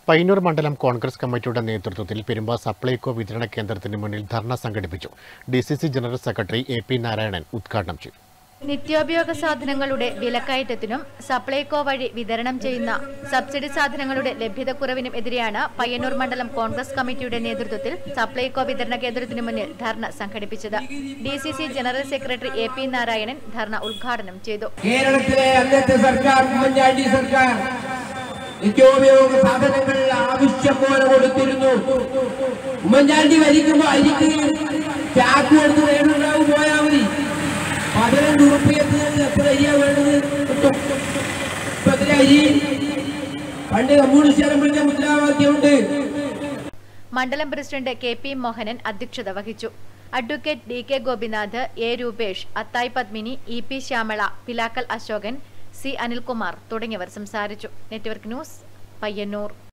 പയ്യന്നൂർ മണ്ഡലം കോൺഗ്രസ് കമ്മിറ്റിയുടെ നേതൃത്വത്തിൽ പെരുമ്പ സപ്ലൈകോ വിതരണ കേന്ദ്രത്തിന് മുന്നിൽ ധർണ സംഘടിപ്പിച്ചു D C C general secretary A P Narayanan ഉദ്ഘാടനം ചെയ്തു നിത്യോപയോഗ സാധനങ്ങളുടെ വിലക്കയറ്റത്തിനും സപ്ലൈകോ വഴി വിതരണം ചെയ്യുന്ന സബ്സിഡി സാധനങ്ങളുടെ ലഭ്യതക്കുറവിനും എതിരെയാണ് പയ്യന്നൂർ മണ്ഡലം കോൺഗ്രസ് കമ്മിറ്റിയുടെ നേതൃത്വത്തിൽ സപ്ലൈകോ വിതരണ കേന്ദ്രത്തിനു മുന്നിൽ ധർണ സംഘടിപ്പിച്ചത് D C C general secretary A P Narayanan dharna ഉദ്ഘാടനം ചെയ്തു കേരളത്തിലെ അന്നത്തെ സർക്കാർ ഉമ്മൻചാണ്ടി സർക്കാർ നിത്യോപയോഗ സാധനങ്ങൾ ആവശ്യം പോലെ കൊടുത്തിരുന്നു ഉമ്മൻചാണ്ടി ഭരിക്കുമ്പോ അരിക്ക് ചാക്ക് കൊടുത്ത് നേടുണ്ടാവും പോയാൽ മതി പതിനഞ്ച് ഉറുപ്പിയത്തിന് എത്ര അരിയാ വേണ്ടത് കിട്ടും ഇപ്പൊ എത്ര അരി പണ്ട് കമ്മ്യൂണിസ്റ്റ് വിളിച്ച മുദ്രാവാക്യമുണ്ട് മണ്ഡലം പ്രസിഡന്റ് കെ പി മോഹനൻ അധ്യക്ഷത വഹിച്ചു advocate D K Gopinath A Rupesh Athayi Padmini E P Shyamala Pilakkal Ashokan C Anilkumar തുടങ്ങിയവർ സംസാരിച്ചു നെറ്റ്വർക്ക് ന്യൂസ് പയ്യന്നൂർ